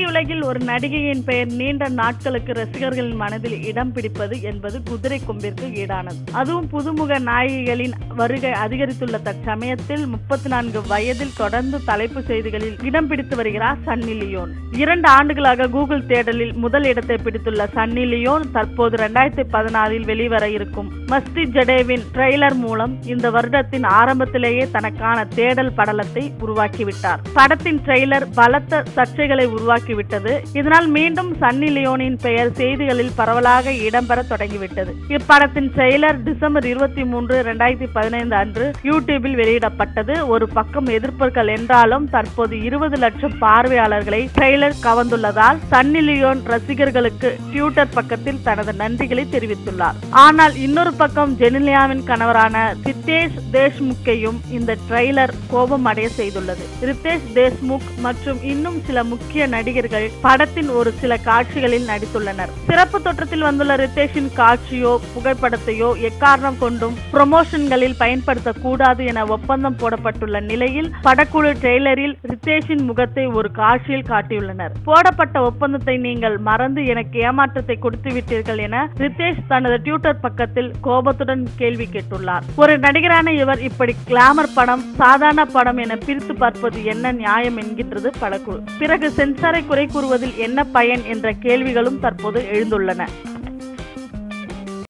திரையுலகில் ஒரு நடிகையின் பெயர் நீண்ட நாட்களுக்கு ரசிகர்களின் மனதில் இடம் பிடிப்பது என்பது குதிரை கொம்பிற்கு ஈடானது அதுவும் புதுமுக நாயகிகளின் வருகை அதிகரித்துள்ள தற்சமயத்தில் முப்பத்தி நான்கு வயதில் தொடர்ந்து தலைப்பு செய்திகளில் இடம் பிடித்து வருகிறார் சன்னி லியோன் இரண்டு ஆண்டுகளாக கூகுள் தேடலில் முதல் இடத்தை பிடித்துள்ள சன்னி லியோன் தற்போது இரண்டாயிரத்தி பதினாறில் வெளிவர இருக்கும் மஸ்தி ஜடேவின் ட்ரெய்லர் மூலம் இந்த வருடத்தின் ஆரம்பத்திலேயே தனக்கான தேடல் படலத்தை உருவாக்கிவிட்டார் படத்தின் ட்ரெய்லர் பலத்த சர்ச்சைகளை உருவாக்கிவிட்டது இதனால் மீண்டும் சன்னி லியோனின் பெயர் செய்திகளில் பரவலாக இடம்பெற தொடங்கிவிட்டது இப்படத்தின் ட்ரெய்லர் டிசம்பர் இருபத்தி மூன்று இரண்டாயிரத்தி பதினைந்து அன்று யூடியூபில் வெளியிடப்பட்டது ஒரு பக்கம் எதிர்ப்புகள் என்றாலும் தற்போது இருபது லட்சம் பார்வையாளர்களை ட்ரெய்லர் கவர்ந்துள்ளதால் சன்னி லியோன் ரசிகர்களுக்கு ட்விட்டர் பக்கத்தில் தனது நன்றிகளை தெரிவித்துள்ளார் ஆனால் இன்னொரு பக்கம் ஜெனிலியாவின் கணவரான ரித்தேஷ் தேஷ்முக்கையும் இந்த ட்ரெய்லர் கோபம் அடைய செய்துள்ளது ரித்தேஷ் தேஷ்முக் மற்றும் இன்னும் சில முக்கிய நடிகர்கள் படத்தின் ஒரு சில காட்சிகளில் நடித்துள்ளனர் சிறப்பு தோற்றத்தில் வந்துள்ள ரித்தேஷின் காட்சியோ புகைப்படத்தையோ எக்காரணம் கொண்டும் ப்ரொமோஷன்களில் பயன்படுத்த கூடாது என ஒப்பந்தம் போடப்பட்டுள்ள நிலையில் படக்குழு ட்ரெய்லரில் ரித்தேஷின் முகத்தை ஒரு காட்சியில் காட்டியுள்ளனர் போடப்பட்ட ஒப்பந்தத்தை நீங்கள் மறந்து எனக்கு ஏமாற்றத்தை கொடுத்து விட்டீர்கள் என ரித்தேஷ் தனது ட்விட்டர் பக்கத்தில் கோபத்துடன் கேள்வி கேட்டுள்ளார் ஒரு நடிகரான இவர் இப்படி கிளாமர் படம் சாதாரண படம் என பிரித்து பார்ப்பது என்ன நியாயம் என்கின்றது படக்குழு பிறகு சென்சாரை குறை கூறுவதில் என்ன பயன் என்ற கேள்விகளும் தற்போது எழுந்துள்ளன